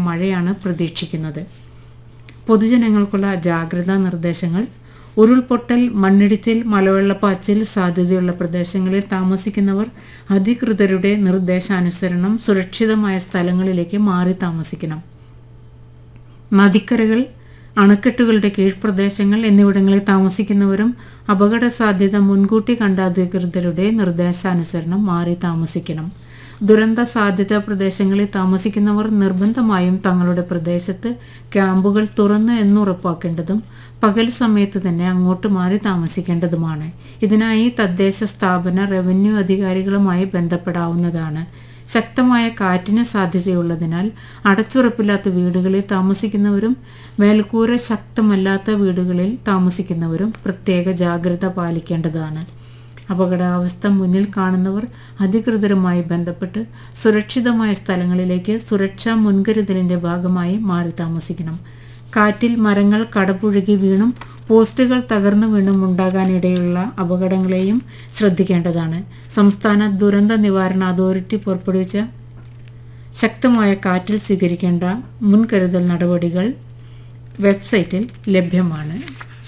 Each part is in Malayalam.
മഴയാണ് പ്രതീക്ഷിക്കുന്നത് പൊതുജനങ്ങൾക്കുള്ള ജാഗ്രതാ നിർദ്ദേശങ്ങൾ ഉരുൾപൊട്ടൽ മണ്ണിടിച്ചിൽ മലവെള്ളപ്പാച്ചിൽ സാധ്യതയുള്ള പ്രദേശങ്ങളിൽ താമസിക്കുന്നവർ അധികൃതരുടെ നിർദ്ദേശാനുസരണം സുരക്ഷിതമായ സ്ഥലങ്ങളിലേക്ക് മാറി താമസിക്കണം നദിക്കരകൾ അണക്കെട്ടുകളുടെ കീഴ്പ്രദേശങ്ങൾ എന്നിവിടങ്ങളിൽ താമസിക്കുന്നവരും അപകട സാധ്യത മുൻകൂട്ടി കണ്ട അധികൃതരുടെ നിർദ്ദേശാനുസരണം മാറി താമസിക്കണം ദുരന്ത സാധ്യത പ്രദേശങ്ങളിൽ താമസിക്കുന്നവർ നിർബന്ധമായും തങ്ങളുടെ പ്രദേശത്ത് ക്യാമ്പുകൾ തുറന്ന് എന്നുറപ്പാക്കേണ്ടതും പകൽ സമയത്ത് തന്നെ അങ്ങോട്ട് മാറി താമസിക്കേണ്ടതുമാണ് ഇതിനായി തദ്ദേശ സ്ഥാപന റവന്യൂ അധികാരികളുമായി ബന്ധപ്പെടാവുന്നതാണ് ശക്തമായ കാറ്റിന് സാധ്യതയുള്ളതിനാൽ അടച്ചുറപ്പില്ലാത്ത വീടുകളിൽ താമസിക്കുന്നവരും മേൽക്കൂര ശക്തമല്ലാത്ത വീടുകളിൽ താമസിക്കുന്നവരും പ്രത്യേക ജാഗ്രത പാലിക്കേണ്ടതാണ് അപകടാവസ്ഥ മുന്നിൽ കാണുന്നവർ അധികൃതരുമായി ബന്ധപ്പെട്ട് സുരക്ഷിതമായ സ്ഥലങ്ങളിലേക്ക് സുരക്ഷാ മുൻകരുതലിൻ്റെ ഭാഗമായി മാറി താമസിക്കണം കാറ്റിൽ മരങ്ങൾ കടപുഴകി വീണും പോസ്റ്റുകൾ തകർന്നു വീണും ഉണ്ടാകാനിടയുള്ള അപകടങ്ങളെയും ശ്രദ്ധിക്കേണ്ടതാണ് സംസ്ഥാന ദുരന്ത നിവാരണ അതോറിറ്റി പുറപ്പെടുവിച്ച ശക്തമായ കാറ്റിൽ സ്വീകരിക്കേണ്ട മുൻകരുതൽ നടപടികൾ വെബ്സൈറ്റിൽ ലഭ്യമാണ്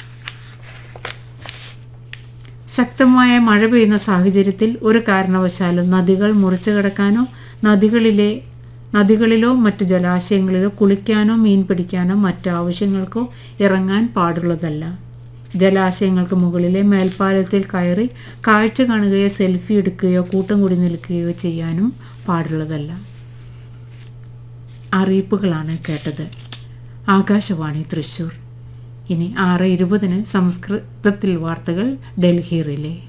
ശക്തമായ മഴ പെയ്യുന്ന സാഹചര്യത്തിൽ ഒരു കാരണവശാലും നദികൾ മുറിച്ചു കടക്കാനോ നദികളിലെ നദികളിലോ മറ്റ് ജലാശയങ്ങളിലോ കുളിക്കാനോ മീൻ പിടിക്കാനോ മറ്റ് ആവശ്യങ്ങൾക്കോ ഇറങ്ങാൻ പാടുള്ളതല്ല ജലാശയങ്ങൾക്ക് മുകളിലെ മേൽപ്പാലത്തിൽ കയറി കാഴ്ച കാണുകയോ സെൽഫി എടുക്കുകയോ കൂട്ടം കൂടി നിൽക്കുകയോ ചെയ്യാനും പാടുള്ളതല്ല അറിയിപ്പുകളാണ് കേട്ടത് ആകാശവാണി തൃശൂർ ഇനി ആറ് ഇരുപതിന് സംസ്കൃതത്തിൽ വാർത്തകൾ ഡൽഹി റിലേ